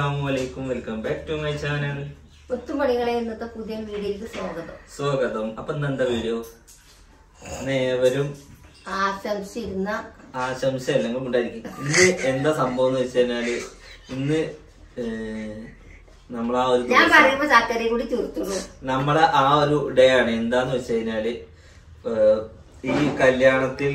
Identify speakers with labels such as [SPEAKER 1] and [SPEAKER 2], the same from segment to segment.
[SPEAKER 1] അസ്സലാമലൈക്കും welcome back to my channel
[SPEAKER 2] ഒത്തുമണികളെ ഇന്നത്തെ പുതിയ വീഡിയോയിലേക്ക് സ്വാഗതം
[SPEAKER 1] സ്വാഗതം അപ്പൊ ഇന്നെന്താ വീഡിയോ നേവരും
[SPEAKER 2] ആശംസിരുന്ന
[SPEAKER 1] ആശംസ എല്ലാം ഉണ്ടായിരിക്കും ഇന്ന് എന്താ സംഭവം എന്ന് വെച്ച് കഴിഞ്ഞാല് ഇന്ന് ഏർ, നമ്മളാ ഒരു
[SPEAKER 2] ഞാൻ
[SPEAKER 1] ദിവസം
[SPEAKER 2] പറയുമ്പോ ചക്കരയും കൂടി തീർത്തുള്ളൂ
[SPEAKER 1] നമ്മളെ ആ ഒരു ഡേ ആണ് എന്താന്ന് വെച്ച് കഴിഞ്ഞാല് ഏർ, ഈ കല്യാണത്തിൽ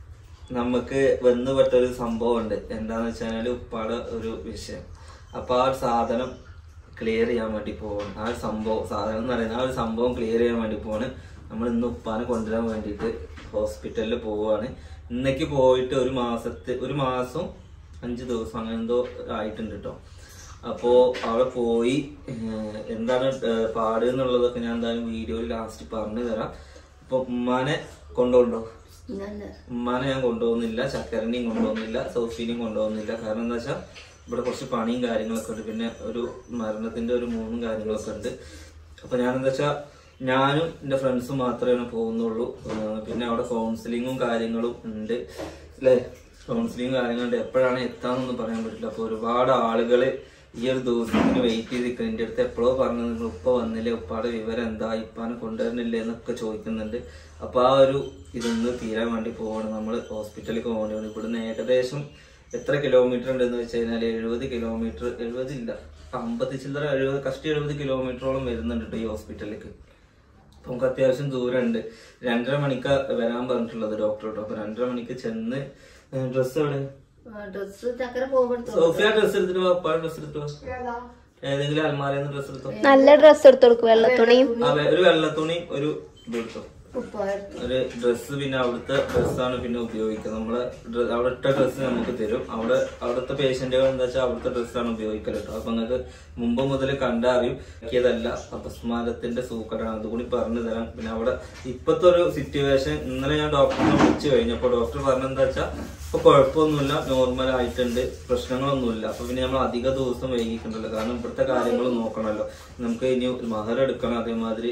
[SPEAKER 1] നമുക്ക് വന്നുപെട്ട ഒരു സംഭവം ഉണ്ട് എന്താന്ന് വെച്ച് കഴിഞ്ഞാല് ഉപ്പാടെ ഒരു വിഷയം അപ്പൊ ആ ഒരു സാധനം ക്ലിയർ ചെയ്യാൻ വേണ്ടി പോവാണ് ആ ഒരു സംഭവം സാധനം എന്ന് പറയുന്നത് ആ ഒരു സംഭവം ക്ലിയർ ചെയ്യാൻ വേണ്ടി പോവാണ് നമ്മൾ ഇന്ന് ഉപ്പാനെ കൊണ്ടുവരാൻ വേണ്ടിയിട്ട് ഹോസ്പിറ്റലിൽ പോവാണ് ഇന്നേക്ക് പോയിട്ട് ഒരു മാസത്തെ ഒരു മാസം അഞ്ച് ദിവസം അങ്ങനെ എന്തോ ആയിട്ടുണ്ട് കേട്ടോ അപ്പോ അവിടെ പോയി ഏഹ്, എന്താണ് ഏഹ്, പാട് എന്നുള്ളതൊക്കെ ഞാൻ എന്തായാലും വീഡിയോയിൽ ലാസ്റ്റ് പറഞ്ഞു തരാം അപ്പൊ ഉമ്മാനെ കൊണ്ടുപോകണ്ടോ
[SPEAKER 2] ഞാൻ
[SPEAKER 1] ഉമ്മാനെ ഞാൻ കൊണ്ടുപോകുന്നില്ല ചക്കരനെയും കൊണ്ടുപോകുന്നില്ല സോഫീനെയും കൊണ്ടുപോകുന്നില്ല കാരണം എന്താ വെച്ചാൽ ഇവിടെ കുറച്ച് പണിയും കാര്യങ്ങളൊക്കെ ഉണ്ട് പിന്നെ ഒരു മരണത്തിന്റെ ഒരു മൂന്നും കാര്യങ്ങളൊക്കെ ഉണ്ട് അപ്പൊ ഞാൻ എന്താ വെച്ചാൽ ഞാനും എൻ്റെ ഫ്രണ്ട്സും മാത്രമേ പോകുന്നുള്ളൂ ഏഹ് പിന്നെ അവിടെ കൗൺസിലിങ്ങും കാര്യങ്ങളും ഉണ്ട് അല്ലേ കൗൺസിലിങ്ങും കാര്യങ്ങളുണ്ട് എപ്പോഴാണ് എത്താന്നൊന്നും പറയാൻ പറ്റില്ല അപ്പൊ ഒരുപാട് ആളുകള് ഈ ഒരു ദിവസത്തിന് വെയിറ്റ് ചെയ്ത് നിൽക്കണം എൻ്റെ അടുത്ത് എപ്പോഴോ പറഞ്ഞു നിങ്ങൾ ഉപ്പ വന്നില്ലേ ഉപ്പാടെ വിവരം എന്താ ഇപ്പാനെ കൊണ്ടുവരുന്നില്ലേ എന്നൊക്കെ ചോദിക്കുന്നുണ്ട് അപ്പൊ ആ ഒരു ഇതൊന്ന് തീരാൻ വേണ്ടി പോവാണ് നമ്മൾ ഹോസ്പിറ്റലിലേക്ക് പോകേണ്ടത് ഇവിടുന്ന് ഏകദേശം എത്ര കിലോമീറ്റർ ഉണ്ടെന്ന് വെച്ച് കഴിഞ്ഞാൽ എഴുപത് കിലോമീറ്റർ എഴുപത് ഇല്ല അമ്പത് ചില്ലറ എഴുപത് കഷ്ടി എഴുപത് കിലോമീറ്ററോളം വരുന്നുണ്ട് കേട്ടോ ഈ ഹോസ്പിറ്റലിലേക്ക് അപ്പൊ നമുക്ക് അത്യാവശ്യം ദൂരമുണ്ട് രണ്ടര മണിക്കാ വരാൻ പറഞ്ഞിട്ടുള്ളത് ഡോക്ടറോട്ടോ അപ്പൊ രണ്ടര മണിക്ക് ചെന്ന് ഡ്രസ്സ് എവിടെ
[SPEAKER 2] ഡ്രസ് ചക്കര പോകുമ്പോൾ
[SPEAKER 1] സോഫിയ ഡ്രസ്സ് എടുത്തിട്ട് വാ ഉപ്പാടെ ഡ്രസ്സ് എടുത്തിട്ട് വാ ഏതെങ്കിലും അൽമാരന്ന് ഡ്രസ്സ് എടുത്തോ
[SPEAKER 3] നല്ല ഡ്രസ് എടുത്തു കൊടുക്കും വെള്ളത്തുണിയും
[SPEAKER 1] ആ, വെ- ഒരു വെള്ളത്തുണി ഒരു ഇത് എടുത്തോ
[SPEAKER 2] ഉപ്പായിട്ട്
[SPEAKER 1] ഒരു ഡ്രസ്സ് പിന്നെ അവിടുത്തെ ഡ്രസ്സാണ് പിന്നെ ഉപയോഗിക്കുക നമ്മളെ ഡ്ര- അവിടെ ഇട്ട ഡ്രസ്സ് നമുക്ക് തരും അവിടെ അവിടുത്തെ പേഷ്യന്റുകൾ എന്താ വെച്ചാൽ അവിടുത്തെ ഡ്രസ്സാണ് ഉപയോഗിക്കല് കേട്ടോ അപ്പൊ നിങ്ങൾക്ക് മുമ്പ് മുതൽ കണ്ടറിയും ഇതല്ല അപസ്മാരത്തിന്റെ സൂക്കടാണ് അതുകൂടി പറഞ്ഞു തരാം പിന്നെ അവിടെ ഇപ്പത്തെ ഒരു സിറ്റുവേഷൻ ഇന്നലെ ഞാൻ ഡോക്ടറിനെ വിളിച്ചു കഴിഞ്ഞപ്പോ ഡോക്ടർ പറഞ്ഞെന്താ വെച്ചാൽ ഇപ്പൊ കുഴപ്പമൊന്നുമില്ല നോർമൽ ആയിട്ടുണ്ട് പ്രശ്നങ്ങളൊന്നുമില്ല അപ്പൊ പിന്നെ നമ്മൾ അധിക ദിവസം വൈകിക്കണ്ടല്ലോ കാരണം ഇവിടുത്തെ കാര്യങ്ങൾ നോക്കണമല്ലോ നമുക്ക് ഇനി മഹർ എടുക്കണം അതേമാതിരി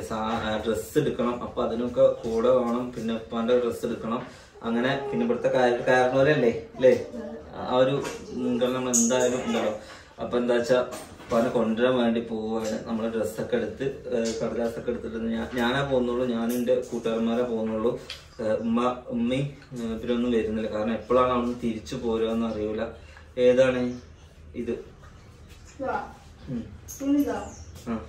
[SPEAKER 1] ഡ്രസ്സ് എടുക്കണം അപ്പൊ അതിനൊക്കെ കൂടെ വേണം പിന്നെ ഉപ്പാന്റെ ഡ്രസ്സ് എടുക്കണം അങ്ങനെ പിന്നെ ഇവിടുത്തെ കാരണവരല്ലേ അല്ലേ ആ ഒരു മുൻഗണന നമ്മൾ എന്തായാലും ഉണ്ടല്ലോ അപ്പൊ എന്താ വെച്ചാ ഉപ്പാനെ കൊണ്ടുവരാൻ വേണ്ടി പോവുകയാണ് നമ്മള് ഡ്രസ്സൊക്കെ എടുത്ത് ഏഹ് കടലാസൊക്കെ എടുത്തിട്ട് ഞാൻ ഞാനാ പോകുന്നുള്ളൂ ഞാനും എന്റെ കൂട്ടുകാരന്മാരെ പോകുന്നുള്ളൂ ഏഹ് ഉമ്മ ഉമ്മയും ഏഹ് ഇവരൊന്നും വരുന്നില്ല കാരണം എപ്പോഴാണ് അവിടുന്ന് തിരിച്ചു പോരുക അറിയൂല ഏതാണ് ഇത് ഉം. ആ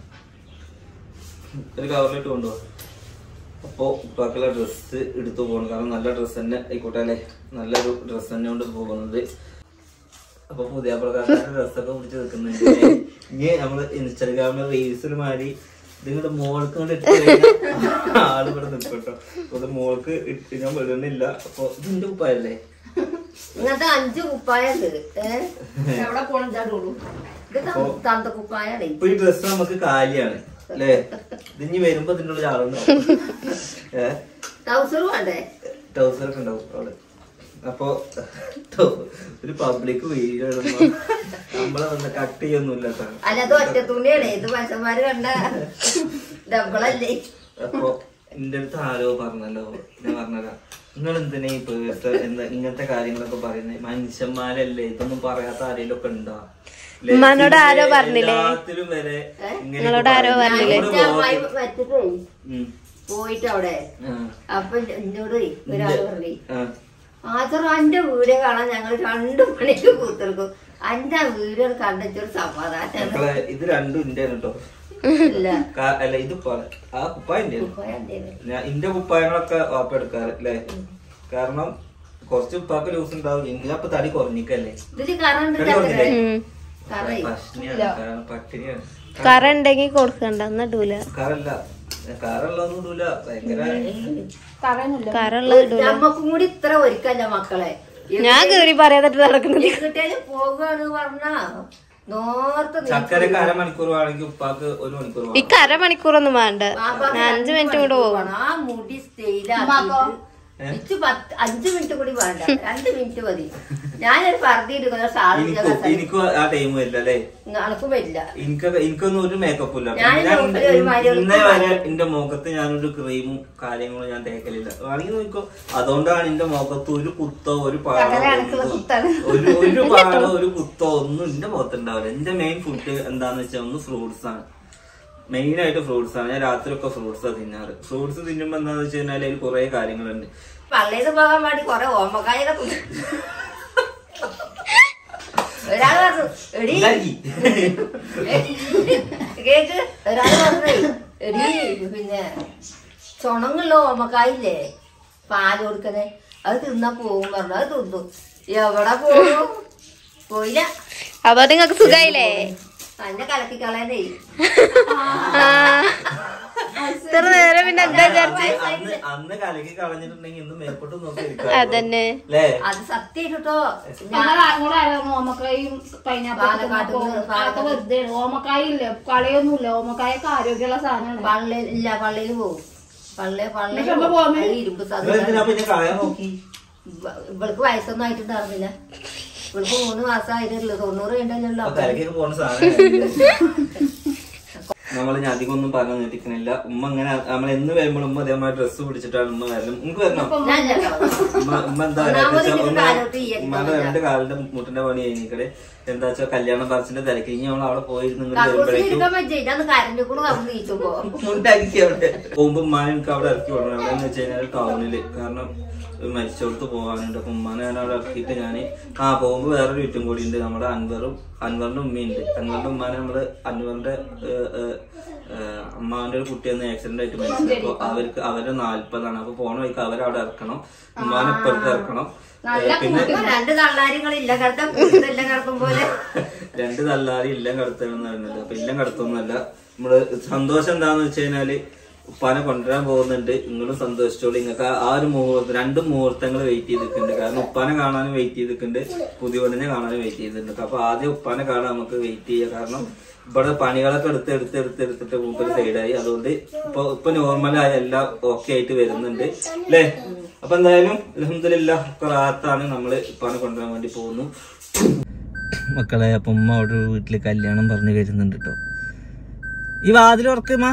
[SPEAKER 1] ഒരു കവറിലിട്ട് കൊണ്ടുപോകാം അപ്പോ ഉപ്പാക്കുള്ള ഡ്രസ്സ് എടുത്തു പോകണം കാരണം നല്ല ഡ്രസ്സ് തന്നെ ആയിക്കോട്ടെ അല്ലേ നല്ലൊരു ഡ്രസ്സ് തന്നെ കൊണ്ട് പോകുന്നത് അപ്പൊ പുതിയ പ്രകാരത്തിന്റെ ഡ്രസ്സൊക്കെ പിടിച്ച് നിൽക്കുന്നുണ്ട് ഇനി നമ്മള് ഇൻസ്റ്റാഗ്രാമിൽ റീൽസിൽ മാറി ഇതിങ്ങോട്ട് മോൾക്ക് കൊണ്ട് ഇട്ട് കഴിഞ്ഞാൽ ആള് ഇവിടെ നിൽക്കട്ടോ അപ്പൊ ഇത് മോൾക്ക് ഇട്ട് ഞാൻ വിടുന്നില്ല അപ്പൊ ഇതിന്റെ ഉപ്പായല്ലേ
[SPEAKER 2] ഇങ്ങനത്തെ അഞ്ച് കുപ്പായുണ്ട് ഏഹ് എവിടെ പോണം ചാടുള്ളൂ ഇത് ത- തന്ത കുപ്പായാണ്
[SPEAKER 1] ഇപ്പൊ ഈ ഡ്രസ്സ് നമുക്ക് കാലിയാണ് അല്ലേ ഇതിഞ്ഞി വരുമ്പോ ഇതിന്റെ ഉള്ളിൽ ആളുണ്ടാവും ഏഹ്
[SPEAKER 2] ട്രൗസർ വേണ്ടേ
[SPEAKER 1] ട്രൗസർ ഒക്കെ ഉണ്ടാവും അവിടെ അപ്പൊ ഒരു പബ്ലിക് വീഡിയോ ഇടുമ്പോ നമ്മളെ വന്ന് കട്ട് ചെയ്യൊന്നുമില്ല കേട്ടോ
[SPEAKER 2] അല്ല അത് ഒറ്റ തുണിയാണ് ഇത് മനുഷ്യന്മാര് കണ്ട ഡബിളല്ലേ
[SPEAKER 1] അപ്പൊ എന്റെ അടുത്ത് ആരോ പറഞ്ഞല്ലോ ഞാൻ പറഞ്ഞല്ല നിങ്ങൾ എന്തിനാ ഈ പേഴ്സ് എന്താ ഇങ്ങനത്തെ കാര്യങ്ങളൊക്കെ പറയുന്നത് മനുഷ്യന്മാരല്ലേ ഇതൊന്നും പറയാത്ത ആരെങ്കിലും ഒക്കെ ഉണ്ടോ ല്ലേ?
[SPEAKER 3] ഉമ്മാനോട് ആരോ
[SPEAKER 1] ഇതില്
[SPEAKER 3] പറഞ്ഞില്ലേ?
[SPEAKER 1] എല്ലാത്തിലും വരെ ഇങ്ങനെ
[SPEAKER 3] നിങ്ങളോട് ആരോ പറഞ്ഞില്ലേ?
[SPEAKER 2] എന്റെ അമ്മായി മറ്റേ
[SPEAKER 1] ഉം.
[SPEAKER 2] പോയിട്ട് അവിടെ
[SPEAKER 1] ആ,
[SPEAKER 2] അപ്പൊ എന്നോട് ഒരാള് പറഞ്ഞു
[SPEAKER 1] ആ.
[SPEAKER 3] ആചർ അന്റെ വീഡിയോ കാണാൻ ഞങ്ങൾ രണ്ടു മണിക്ക് കൂത്തിർക്കും അന്റെ വീഡിയോ കണ്ടിട്ടൊരു സമാധാനം
[SPEAKER 1] മക്കളെ ഇത് രണ്ടും ഇന്റെ കേട്ടോ
[SPEAKER 3] ഇല്ല
[SPEAKER 1] കാ- അല്ല ഇത് പ- ആ കുപ്പായന്റെ
[SPEAKER 3] പോയാ എന്തേലും.
[SPEAKER 1] ഞാൻ ഇന്റെ കുപ്പായങ്ങളൊക്കെ വാപ്പ എടുക്കാറ് അല്ലേ കാരണം കുറച്ച് ഉപ്പാക്ക് ലൂസ് ഉണ്ടാവും എങ്കിലും അപ്പൊ തടി കുറഞ്ഞിക്കല്ലേ
[SPEAKER 3] ഇതില് കറണ്ട്
[SPEAKER 1] തടി കുറഞ്ഞില്ലേ
[SPEAKER 3] കറയി
[SPEAKER 1] പട്ടിണിയാണ് കാരണം പട്ടിണിയാണ്
[SPEAKER 4] കറ ഉണ്ടെങ്കിൽ കൊടുക്കണ്ട എന്നിടൂല
[SPEAKER 1] കാറല്ല കാറുള്ളതൊന്നും ഇടൂല ഭയങ്കര
[SPEAKER 4] കറ ഉള്ളത് ഇടൂല
[SPEAKER 3] നമ്മക്കും കൂടി ഇത്ര ഒരുക്കല്ല മക്കളെ
[SPEAKER 4] ഞാൻ കേറി പറയാതിട്ട് നടക്കുന്നത്
[SPEAKER 3] എങ്ങോട്ടേലും പോകുകയാണ് പറഞ്ഞാ നോർത്ത്
[SPEAKER 1] ചക്കരക്ക് അരമണിക്കൂർ വേണമെങ്കിൽ ഉപ്പാക്ക് ഒരു മണിക്കൂർ വേണം
[SPEAKER 4] ഇക്ക് അരമണിക്കൂറൊന്നും വേണ്ട ഞാൻ അഞ്ചു മിനിറ്റ് കൊണ്ട് പോകും
[SPEAKER 3] ആ മുടി സ്റ്റൈലാക്കിട്ട്
[SPEAKER 2] എനിക്ക് പത്ത് അഞ്ചു മിനിറ്റ് കൂടി വേണ്ട രണ്ട് മിനിറ്റ് മതി ഞാനൊരു പറഞ്ഞിട്ട് സാധിച്ച
[SPEAKER 1] എനിക്ക് എനിക്കും ആ ടൈം വരില്ല അല്ലേ
[SPEAKER 2] നടക്കും വരില്ല
[SPEAKER 1] എനിക്കൊക്കെ എനിക്കൊന്നും ഒരു മേക്കപ്പ് ഇല്ല
[SPEAKER 2] ഞാൻ
[SPEAKER 1] ഞാൻ
[SPEAKER 2] നോക്കല് ഒരു മാതിരി
[SPEAKER 1] ഇന്നേ വരെ എന്റെ മുഖത്ത് ഞാനൊരു ക്രീമും കാര്യങ്ങളും ഞാൻ തേക്കലില്ല വേണമെങ്കിൽ നോക്കോ അതുകൊണ്ടാണ് എന്റെ മുഖത്ത് ഒരു കുത്തോ ഒരു പാടോ
[SPEAKER 2] പകലടക്കുള്ള
[SPEAKER 1] ഒന്നും-
[SPEAKER 2] കുത്താണ്.
[SPEAKER 1] ഒരു ഒരു പാടോ ഒരു കുത്തോ ഒന്നും എന്റെ മുഖത്ത് ഉണ്ടാവില്ല എന്റെ മെയിൻ ഫുഡ് എന്താന്ന് വെച്ചാൽ ഒന്ന് ഫ്രൂട്ട്സ് ആണ് മെയിൻ ആയിട്ട് ഫ്രൂട്ട്സ് ആണ് ഞാൻ രാത്രിയൊക്കെ ഫ്രൂട്ട്സാണ് തിന്നാറ് ഫ്രൂട്ട്സ് തിന്നുമ്പോ എന്താന്ന് വെച്ച് കഴിഞ്ഞാൽ അതിൽ കുറെ കാര്യങ്ങളുണ്ട്
[SPEAKER 2] പള്ളിയിൽ പോകാൻ വേണ്ടി കൊറേ ഓമക്കായൊക്കെ തിന്നു. ഒരാള് പറഞ്ഞു എടി
[SPEAKER 1] ഉണ്ടാക്കി.
[SPEAKER 2] കേക്ക് ഒരാള് പറഞ്ഞേ എടി പിന്നെ ചുണങ്ങുള്ള ഓമക്കായില്ലേ പാല് കൊടുക്കണേ അത് തിന്നാ പോകും പറഞ്ഞു അത് തിന്നു എവിടെ പോകും പോയില്ല
[SPEAKER 4] അപ്പൊ നിങ്ങക്ക് സുഖായില്ലേ
[SPEAKER 2] തന്നെ കലക്കി കളയാനേ
[SPEAKER 4] ആ. ഇത്ര നേരം പിന്നെ എന്താ വിചാരിച്ചേ
[SPEAKER 1] അന്ന് അന്ന് കലക്കി കളഞ്ഞിട്ടുണ്ടെങ്കിൽ ഇന്ന് മേപ്പോട്ട് നോക്കി ഇരിക്കാം
[SPEAKER 4] അതന്നെ
[SPEAKER 1] അല്ലേ
[SPEAKER 2] അത് സത്യട്ടോ
[SPEAKER 5] ഞങ്ങൾ അങ്ങോട്ടായിരുന്നു ഓമക്കായും പൈനാപ്പിൾ
[SPEAKER 2] പാലക്കാട്ട് നിന്ന്
[SPEAKER 5] അതൊക്കെ വെറുതെ ഓമക്കായ ഇല്ല കളയൊന്നുമില്ല ഓമക്കായൊക്കെ ആരോഗ്യമുള്ള സാധനമാണ്
[SPEAKER 2] പള്ളിയിൽ ഇല്ല പള്ളിയിൽ പോകും പള്ളി പള്ളി
[SPEAKER 5] എന്നിട്ട് അമ്മ പോകാൻ വേണ്ടി-
[SPEAKER 2] ഇരുമ്പ്
[SPEAKER 1] നിങ്ങൾ
[SPEAKER 2] സാധനം
[SPEAKER 1] എന്തിനാ പിന്നെ കളയാൻ നോക്കി
[SPEAKER 2] ഇവൾക്ക് വയസ്സൊന്നും ആയിട്ടുണ്ടായിരുന്നില്ല ഇവൾക്ക് മൂന്ന് മാസം ആയിട്ടുള്ളൂ തൊണ്ണൂറ് കഴിഞ്ഞല്ലോ
[SPEAKER 1] അപ്പൊ കലക്കൊക്കെ പോണ സാധനം നമ്മള് ഞാൻ അധികം ഒന്നും പറഞ്ഞു നീട്ടിക്കണില്ല ഉമ്മ ഇങ്ങനെ നമ്മൾ എന്ന് വരുമ്പോൾ ഉമ്മ അതേമാതിരി ഡ്രസ്സ് പിടിച്ചിട്ടാണ് ഉമ്മ വരണം നിങ്ങൾക്ക് വരണം
[SPEAKER 2] ഞാൻ ഇല്ല.
[SPEAKER 1] ഉമ്മ ഉമ്മ എന്താ
[SPEAKER 2] ഒന്നാമത്
[SPEAKER 1] പറയാ
[SPEAKER 2] ഇതിന്
[SPEAKER 1] ഒന്ന്
[SPEAKER 2] കാലോട്ട് ഈ
[SPEAKER 1] ഉമ്മയുടെ രണ്ട് കാലിന്റെ മുട്ടിന്റെ പണി കഴിഞ്ഞിക്കടെ എന്താ വെച്ചാൽ കല്യാണ പറച്ചിന്റെ തിരക്ക് ഇനി നമ്മൾ അവിടെ പോയിരുന്നു ഇങ്ങോട്ട്
[SPEAKER 2] കക്കൂസിൽ
[SPEAKER 1] വരുമ്പോഴേക്കും
[SPEAKER 2] ഇരിക്കാൻ പറ്റില്ല ഇതാണ് കരണ്ട് കൂടെ നമ്മൾ നീച്ചുമ്പോ
[SPEAKER 1] മുണ്ടാക്കി അവിടെ പോകുമ്പോ ഉമ്മാനെ എനിക്ക് അവിടെ ഇറക്കി വിടണം അവിടെ എന്ന് വെച്ച് കഴിഞ്ഞാൽ ടൗണില് കാരണം മരിച്ചോടത്ത് പോകാനുണ്ട് അപ്പൊ ഉമ്മാനെ ഞാൻ അവിടെ ഇറക്കിയിട്ട് ഞാൻ ആ പോകുമ്പോ വേറൊരു വീട്ടും കൂടി ഉണ്ട് നമ്മുടെ അൻവറും അൻവറിന്റെ ഉമ്മയുണ്ട് അൻവറിന്റെ ഉമ്മാനെ നമ്മള് അൻവറിന്റെ ഏഹ്, ഏഹ്, ഏഹ്, അമ്മാവന്റെ ഒരു കുട്ടി ഒന്ന് ആക്സിഡന്റ് ആയിട്ട് മരിച്ചത് അപ്പൊ അവർക്ക് അവര് നാല്പതാണ് അപ്പൊ പോണ വഴിക്ക് അവരെ അവിടെ ഇറക്കണം ഉമ്മാനെ ഇപ്പുറത്ത് ഇറക്കണം ഏഹ്, പിന്നെ
[SPEAKER 2] ഇപ്പൊ രണ്ട് തള്ളാരികളില്ല കിടത്താൻ കൂടുതലില്ല കിടക്കും പോലെ
[SPEAKER 1] രണ്ട് തല്ലാരി ഇല്ലം കടത്തണമെന്ന് പറയുന്നത് അപ്പൊ ഇല്ലം കടത്തൊന്നുമല്ല നമ്മള് സന്തോഷം എന്താന്ന് വെച്ച് കഴിഞ്ഞാല് ഉപ്പാനെ കൊണ്ടുവരാൻ പോകുന്നുണ്ട് നിങ്ങളും സന്തോഷിച്ചോളൂ നിങ്ങൾക്ക് ആ ഒരു മുഹൂർത്തം രണ്ട് മുഹൂർത്തങ്ങൾ വെയിറ്റ് ചെയ്തിട്ടുണ്ട് കാരണം ഉപ്പാനെ കാണാനും വെയിറ്റ് ചെയ്തിട്ടുണ്ട് പുതിയ പെണ്ണിനെ കാണാനും വെയിറ്റ് ചെയ്തിട്ടുണ്ട് അപ്പൊ ആദ്യം ഉപ്പാനെ കാണാൻ നമുക്ക് വെയിറ്റ് ചെയ്യാം കാരണം ഇവിടെ പണികളൊക്കെ എടുത്ത് എടുത്ത് എടുത്ത് എടുത്തിട്ട് മൂപ്പര് സൈഡായി അതുകൊണ്ട് ഇപ്പൊ ഇപ്പൊ നോർമലായ എല്ലാം ഓക്കെ ആയിട്ട് വരുന്നുണ്ട് അല്ലേ അപ്പൊ എന്തായാലും അലഹമില്ല റാത്താണ് നമ്മള് ഉപ്പാനെ കൊണ്ടുവരാൻ വേണ്ടി പോകുന്നു മക്കളെ അപ്പം ഉമ്മ അവിടെ ഒരു വീട്ടില് കല്യാണം പറഞ്ഞു വരുന്നുണ്ട് കേട്ടോ ഈ വാതിൽ ഉറക്കുമാ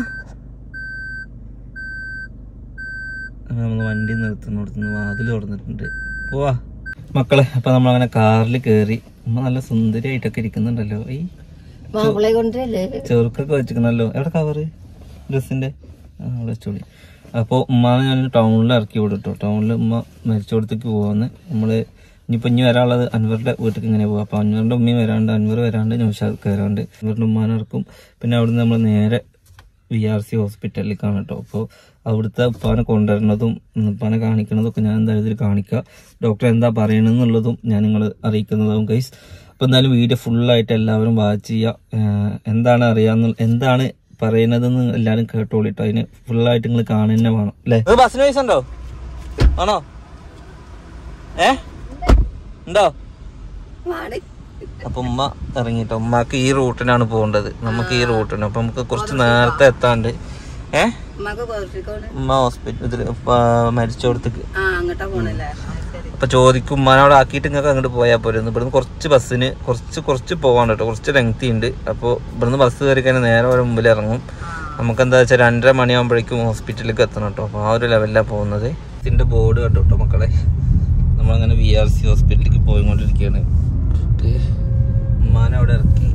[SPEAKER 1] നമ്മൾ വണ്ടി നിർത്തുന്നിടത്തുനിന്ന് വാതിൽ തുറന്നിട്ടുണ്ട് പോവാ മക്കളെ അപ്പൊ നമ്മളങ്ങനെ കാറിൽ കയറി ഉമ്മ നല്ല സുന്ദരിയായിട്ടൊക്കെ ഇരിക്കുന്നുണ്ടല്ലോ ഈ
[SPEAKER 2] മാപ്പിളെ കൊണ്ടല്ലേ
[SPEAKER 1] ചെറുക്കൊക്കെ വെച്ചിരിക്കണല്ലോ എവിടെ കവറ് ഡ്രസ്സിന്റെ ആ അവിടെ വെച്ചോളി അപ്പോൾ ഉമ്മാനെ ഞാൻ ടൗണിൽ ഇറക്കി വിടട്ടോ ടൗണിൽ ഉമ്മ മരിച്ചോടത്തേക്ക് പോവാന്ന് നമ്മള് ഇനിയിപ്പോ ഇനി വരാനുള്ളത് അൻവറിന്റെ വീട്ടിലേക്ക് ഇങ്ങനെ പോവാം അപ്പൊ അൻവറിന്റെ ഉമ്മയും വരാണ്ട് അൻവർ വരാണ്ട് നൗഷാദ് വരാണ്ട് അൻവറിന്റെ ഉമ്മാനെ ഇറക്കും പിന്നെ അവിടുന്ന് നമ്മൾ നേരെ വി ആർ സി ഹോസ്പിറ്റലിലേക്കാണ് കേട്ടോ അപ്പോൾ അവിടുത്തെ ഉപ്പാനെ കൊണ്ടുവരുന്നതും ഉം, ഉപ്പാനെ കാണിക്കുന്നതും ഒക്കെ ഞാൻ എന്തായാലും ഇതിൽ കാണിക്കുക ഡോക്ടർ എന്താ പറയണമെന്നുള്ളതും ഞാൻ നിങ്ങൾ അറിയിക്കുന്നതാവും ഗൈസ് അപ്പോൾ എന്തായാലും വീഡിയോ ഫുള്ളായിട്ട് എല്ലാവരും വാച്ച് ചെയ്യുക ഏഹ്, എന്താണ് അറിയാവുന്ന എന്താണ് പറയുന്നതെന്ന് എല്ലാവരും കേട്ടോളിട്ടോ അതിന് ഫുള്ളായിട്ട് നിങ്ങൾ കാണുക തന്നെ വേണം അല്ലേ ബസ്സിന് പൈസ ഉണ്ടോ ആണോ ഏ ഉണ്ടോ അപ്പൊ ഉമ്മ ഇറങ്ങിട്ടോ ഉമ്മക്ക് ഈ റൂട്ടിനാണ് പോകേണ്ടത് നമുക്ക് ഈ റൂട്ടിന് അപ്പൊ നമുക്ക് കുറച്ച് നേരത്തെ എത്താണ്ട് ഏ ഉമ്മ ഹോസ്പിറ്റൽ ഇതില് മരിച്ചോടത്തേക്ക്
[SPEAKER 2] അങ്ങോട്ടാ പോണല്ലേ
[SPEAKER 1] അപ്പൊ ചോദിക്കും ഉമ്മാനോട് ആക്കിയിട്ട് നിങ്ങൾക്ക് അങ്ങോട്ട് പോയാൽ പോരെ ഇവിടുന്ന് കുറച്ച് ബസ്സിന് കുറച്ച് കുറച്ച് പോകാൻ കേട്ടോ കുറച്ച് ലെങ്തി ഉണ്ട് അപ്പോൾ ഇവിടുന്ന് ബസ് കയറി കഴിഞ്ഞാൽ നേരെ വരെ മുമ്പിൽ ഇറങ്ങും നമുക്ക് എന്താ വെച്ചാൽ രണ്ടര മണിയാകുമ്പോഴേക്കും ഹോസ്പിറ്റലിലേക്ക് എത്തണം കേട്ടോ അപ്പോൾ ആ ഒരു ലെവലിലാണ് പോകുന്നത് ഇതിന്റെ ബോർഡ് കണ്ടോ കേട്ടോ മക്കളെ നമ്മളങ്ങനെ വി ആർ സി ഹോസ്പിറ്റലിലേക്ക് പോയിക്കൊണ്ടിരിക്കുകയാണ് ഉമ്മാനെ അവിടെ ഇറക്കി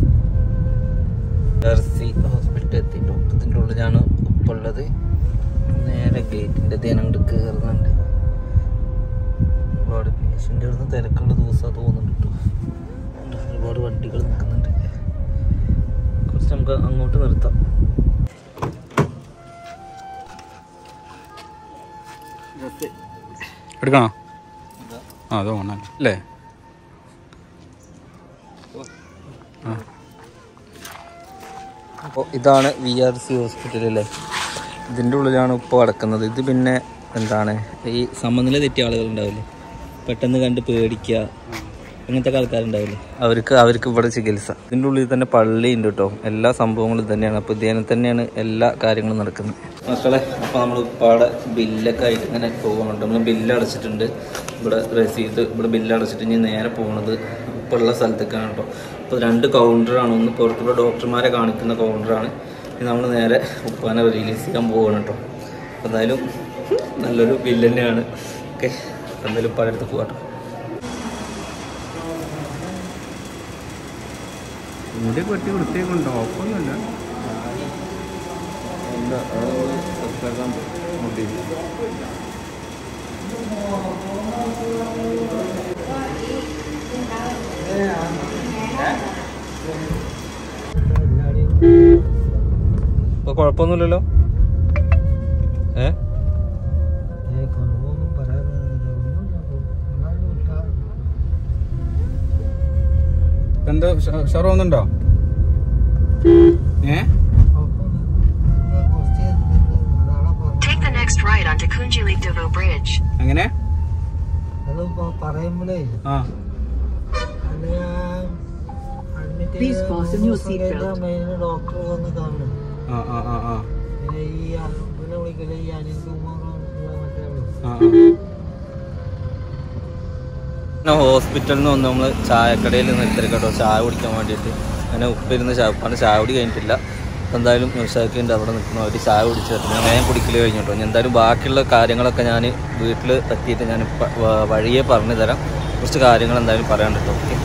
[SPEAKER 1] ആർ സി ഹോസ്പിറ്റലിൽ എത്തിട്ടോ ഇതിൻ്റെ ഉള്ളിലാണ് ഉപ്പുള്ളത് നേരെ ഗേറ്റിൻ്റെ തേനം അങ്ങോട്ട് കയറുന്നുണ്ട് ഒരുപാട് പേഷ്യൻ്റ് ഇടുന്ന തിരക്കുള്ള ദിവസമാണ് തോന്നുന്നുണ്ട് കേട്ടോ ഒരുപാട് വണ്ടികൾ നിൽക്കുന്നുണ്ട് കുറച്ച് നമുക്ക് അങ്ങോട്ട് നിർത്താം
[SPEAKER 6] എടുക്കണോ ആ അത് ഓണല്ലേ അല്ലേ
[SPEAKER 1] അപ്പോൾ ഇതാണ് വി ആർ സി ഹോസ്പിറ്റൽ അല്ലേ ഇതിൻ്റെ ഉള്ളിലാണ് ഇപ്പോൾ കിടക്കുന്നത് ഇത് പിന്നെ എന്താണ് ഈ സമനില തെറ്റിയ ആളുകൾ ഉണ്ടാവില്ലേ പെട്ടെന്ന് കണ്ട് പേടിക്കുക അങ്ങനത്തെ ആൾക്കാരുണ്ടാവില്ലേ അവർക്ക് അവർക്ക് ഇവിടെ ചികിത്സ ഇതിൻ്റെ ഉള്ളിൽ തന്നെ പള്ളി ഉണ്ട് കേട്ടോ എല്ലാ സംഭവങ്ങളും തന്നെയാണ് അപ്പോൾ ഇതേനെ തന്നെയാണ് എല്ലാ കാര്യങ്ങളും നടക്കുന്നത് മക്കളെ അപ്പോൾ നമ്മൾ ഉപ്പാടെ ബില്ലൊക്കെ ആയിട്ട് ഇങ്ങനെ പോകുന്നുണ്ട് നമ്മൾ ബില്ല് അടച്ചിട്ടുണ്ട് ഇവിടെ രസീത് ഇവിടെ ബില്ല് അടച്ചിട്ട് ഇനി നേരെ പോകുന്നത് ഇപ്പോൾ ഉള്ള സ്ഥലത്തേക്കാണ് കേട്ടോ അപ്പോൾ രണ്ട് കൗണ്ടറാണ് ഒന്ന് പുറത്തുള്ള ഡോക്ടർമാരെ കാണിക്കുന്ന കൗണ്ടറാണ് ഇനി നമ്മൾ നേരെ ഉപ്പാനെ റിലീസ് ചെയ്യാൻ പോവാണ് കേട്ടോ അപ്പോൾ എന്തായാലും നല്ലൊരു ബില്ല് തന്നെയാണ് ഓക്കെ എന്തായാലും ഉപ്പാടെ അടുത്ത് പോകാട്ടോ
[SPEAKER 6] മുടി കൊട്ടി വൃത്തിയൊക്കെ ഒപ്പൊന്നുമില്ല
[SPEAKER 1] എന്താ മുടി ഇപ്പൊ കുഴപ്പമൊന്നുമില്ലല്ലോ ഏ
[SPEAKER 6] എന്താ ഷറ വന്നുണ്ടോ ഏ
[SPEAKER 7] Take the next right onto Kunjili Devo Bridge.
[SPEAKER 6] എങ്ങനെ
[SPEAKER 8] പറയുമ്പോഴേ
[SPEAKER 6] ആ
[SPEAKER 7] Please fasten your seatbelt.
[SPEAKER 8] Main doctor വന്ന് കാണും
[SPEAKER 6] ആ ആ ആ ആ
[SPEAKER 8] പിന്നെ ഈ പിന്നെ വിളിക്കില്ല ഈ അനിൽ കുമാർ മറ്റേ ആള്.
[SPEAKER 6] ആ
[SPEAKER 1] പിന്നെ ഹോസ്പിറ്റലിൽ നിന്ന് വന്ന് നമ്മൾ ചായക്കടയിൽ നിർത്തരി കേട്ടോ ചായ കുടിക്കാൻ വേണ്ടിയിട്ട് അങ്ങനെ ഉപ്പിരുന്ന് ചായ ഉപ്പാണ് ചായ കുടി കഴിഞ്ഞിട്ടില്ല അപ്പോൾ എന്തായാലും ന്യൂസാക്കിൻ്റെ അവിടെ നിൽക്കുന്ന അവർ ചായ കുടിച്ച് തരും ഞാൻ വേഗം കുടിക്കൽ കഴിഞ്ഞിട്ടോ ഇനി എന്തായാലും ബാക്കിയുള്ള കാര്യങ്ങളൊക്കെ ഞാൻ വീട്ടിൽ എത്തിയിട്ട് ഞാൻ പ- വ- വഴിയെ പറഞ്ഞു തരാം കുറച്ച് കാര്യങ്ങൾ എന്തായാലും പറയാൻ കേട്ടോ ഓക്കെ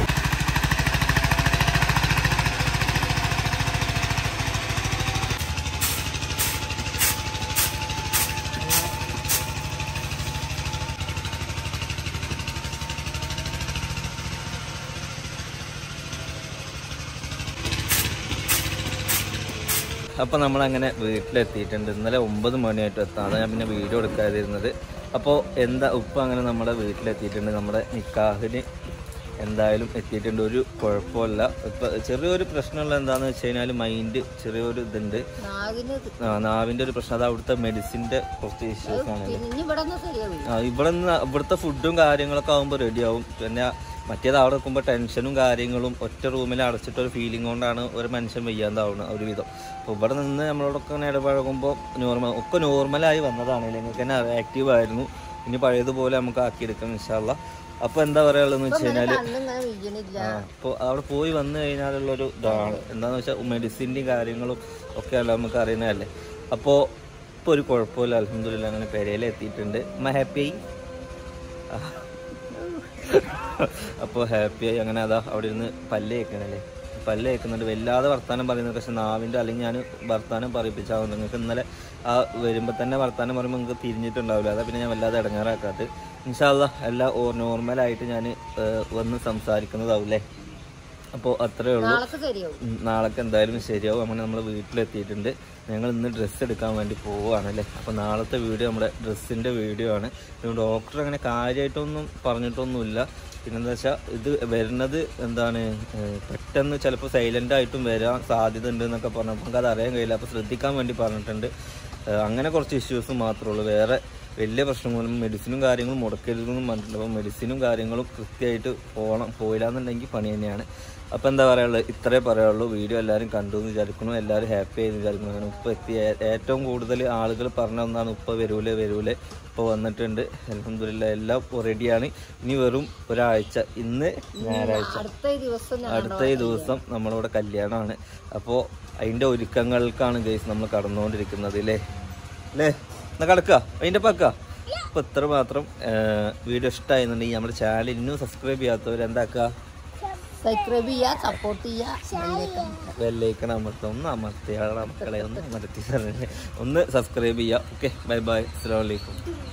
[SPEAKER 1] അപ്പോൾ നമ്മളങ്ങനെ വീട്ടിലെത്തിയിട്ടുണ്ട് ഇന്നലെ ഒമ്പത് മണിയായിട്ട് എത്താം അതാണ് ഞാൻ പിന്നെ വീഡിയോ എടുക്കാതിരുന്നത് അപ്പോൾ എന്താ ഉപ്പ അങ്ങനെ നമ്മുടെ വീട്ടിലെത്തിയിട്ടുണ്ട് നമ്മുടെ നിക്കാഹിന് എന്തായാലും എത്തിയിട്ടുണ്ട് ഒരു കുഴപ്പമില്ല ഇപ്പം ചെറിയൊരു പ്രശ്നമുള്ള എന്താണെന്ന് വെച്ച് കഴിഞ്ഞാൽ മൈൻഡ് ചെറിയൊരു ഇതുണ്ട്
[SPEAKER 2] നാവിന്
[SPEAKER 1] ആ, നാവിൻ്റെ ഒരു പ്രശ്നം അത് അവിടുത്തെ മെഡിസിൻ്റെ കുറച്ച് ഇഷ്യൂസ് ആണ്
[SPEAKER 2] പിന്നെ ഇവിടെ നിന്ന് ശരിയാവും
[SPEAKER 1] ആ, ഇവിടെ നിന്ന് ഇവിടുത്തെ ഫുഡും കാര്യങ്ങളൊക്കെ ആകുമ്പോൾ റെഡിയാവും പിന്നെ മറ്റേത് അവിടെ നിൽക്കുമ്പോൾ ടെൻഷനും കാര്യങ്ങളും ഒറ്റ റൂമിൽ അടച്ചിട്ട് ഒരു ഫീലിംഗ് കൊണ്ടാണ് ഒരു മനുഷ്യൻ വയ്യാണ്ടാവുന്നത് ഒരു വിധം അപ്പോൾ ഇവിടെ നിന്ന് നമ്മളോടൊക്കെ ഇങ്ങനെ ഇടപഴകുമ്പോൾ നോർമൽ ഒക്കെ നോർമലായി വന്നതാണ് നിങ്ങൾക്ക് തന്നെ ആക്റ്റീവ് ആയിരുന്നു ഇനി പഴയതുപോലെ നമുക്ക് ആക്കിയെടുക്കാം ഇൻഷാല്ല അപ്പോൾ എന്താ പറയുള്ളതെന്ന് വെച്ച് കഴിഞ്ഞാൽ
[SPEAKER 2] കണ്ണിങ്ങനെ വീഴണില്ല
[SPEAKER 1] അപ്പോൾ അവിടെ പോയി വന്നു കഴിഞ്ഞാലുള്ളൊരു ഇതാണ് എന്താണെന്ന് വെച്ചാൽ മെഡിസിൻ്റെയും കാര്യങ്ങളും ഒക്കെ അല്ല നമുക്ക് അറിയുന്നതല്ലേ അപ്പോൾ ഇപ്പോൾ ഒരു കുഴപ്പമില്ല അലഹമില്ല അങ്ങനെ പെരയിൽ എത്തിയിട്ടുണ്ട് അമ്മ ഹാപ്പിയായി അപ്പോൾ ഹാപ്പിയായി അങ്ങനെ അതാ അവിടെ ഇരുന്ന് പല്ല് കേൾക്കണല്ലേ പല്ല് കേൾക്കുന്നുണ്ട് വല്ലാതെ വർത്താനം പറയുന്നത് പക്ഷെ നാവിൻ്റെ അല്ലെങ്കിൽ ഞാൻ വർത്താനം പറയിപ്പിച്ചാവുന്നു നിങ്ങൾക്ക് ഇന്നലെ ആ വരുമ്പോൾ തന്നെ വർത്താനം പറയുമ്പോൾ നിങ്ങൾക്ക് തിരിഞ്ഞിട്ടുണ്ടാവില്ല അതാ പിന്നെ ഞാൻ വല്ലാതെ ഇടങ്ങാറാക്കാത്തത് ഇൻഷാല്ല എല്ലാം ഓ നോർമലായിട്ട് ഞാൻ വന്ന് സംസാരിക്കുന്നതാവൂലേ അപ്പോൾ അത്രേ ഉള്ളൂ
[SPEAKER 2] നാളെ ശരിയാവും
[SPEAKER 1] ഉം, നാളേക്ക് എന്തായാലും ശരിയാവും അങ്ങനെ നമ്മൾ വീട്ടിലെത്തിയിട്ടുണ്ട് ഞങ്ങൾ ഇന്ന് ഡ്രസ്സ് എടുക്കാൻ വേണ്ടി പോവുകയാണല്ലേ അപ്പോൾ നാളത്തെ വീഡിയോ നമ്മുടെ ഡ്രസ്സിൻ്റെ വീഡിയോ ആണ് പിന്നെ ഡോക്ടർ അങ്ങനെ കാര്യമായിട്ടൊന്നും പറഞ്ഞിട്ടൊന്നുമില്ല പിന്നെന്താ വെച്ചാൽ ഇത് വരുന്നത് എന്താണ് ഏഹ്, പെട്ടെന്ന് ചിലപ്പോൾ സൈലൻ്റ് ആയിട്ടും വരാൻ സാധ്യത ഉണ്ട് എന്നൊക്കെ പറഞ്ഞപ്പോൾ നമുക്ക് അത് അറിയാൻ കഴിയില്ല അപ്പോൾ ശ്രദ്ധിക്കാൻ വേണ്ടി പറഞ്ഞിട്ടുണ്ട് ഏഹ്, അങ്ങനെ കുറച്ച് ഇഷ്യൂസ് മാത്രമേ ഉള്ളൂ വേറെ വലിയ പ്രശ്നങ്ങളും മെഡിസിനും കാര്യങ്ങളും മുടക്കരുതെന്നും പറഞ്ഞിട്ടുണ്ട് അപ്പോൾ മെഡിസിനും കാര്യങ്ങളും കൃത്യമായിട്ട് പോകണം പോയില്ല എന്നുണ്ടെങ്കിൽ പണി തന്നെയാണ് അപ്പോൾ എന്താ പറയുള്ളത് ഇത്രേ പറയുള്ളൂ വീഡിയോ എല്ലാവരും കണ്ടു എന്ന് വിചാരിക്കുന്നു എല്ലാവരും ഹാപ്പി ആയി വിചാരിക്കുന്നു അങ്ങനെ ഉപ്പ എത്തി ഏ- ഏറ്റവും കൂടുതൽ ആളുകൾ പറഞ്ഞ ഒന്നാണ് ഉപ്പ വരൂലേ വരൂലേ ഇപ്പോൾ വന്നിട്ടുണ്ട് അലഹമില്ല എല്ലാം റെഡിയാണ് ഇനി വെറും ഒരാഴ്ച ഇന്ന് ഞായറാഴ്ച
[SPEAKER 2] അടുത്ത ഈ ദിവസം ഞാൻ
[SPEAKER 1] അടുത്ത ഈ ദിവസം നമ്മളിവിടെ കല്യാണമാണ് അപ്പോൾ അതിൻ്റെ ഒരുക്കങ്ങൾക്കാണ് ഗൈസ് നമ്മൾ കടന്നുകൊണ്ടിരിക്കുന്നത് അല്ലേ അല്ലേ എന്നാ കിടക്കുക അതിൻ്റെ പക്ക അപ്പോൾ ഇത്ര മാത്രം വീഡിയോ ഇഷ്ടമായിരുന്നുണ്ടെങ്കിൽ നമ്മുടെ ചാനൽ ഇന്നും സബ്സ്ക്രൈബ് ചെയ്യാത്തവർ എന്താക്കുക
[SPEAKER 2] സബ്സ്ക്രൈബ് ചെയ്യുക സപ്പോർട്ട് ചെയ്യുക
[SPEAKER 1] ബെല്ലൈക്കൺ അമർത്തുക ഒന്ന് അമർത്തിയാളെ മക്കളെ ഒന്ന് അമർത്തി ഒന്ന് സബ്സ്ക്രൈബ് ചെയ്യുക ഓക്കെ ബൈ ബൈ അസ്സാം വലൈക്കും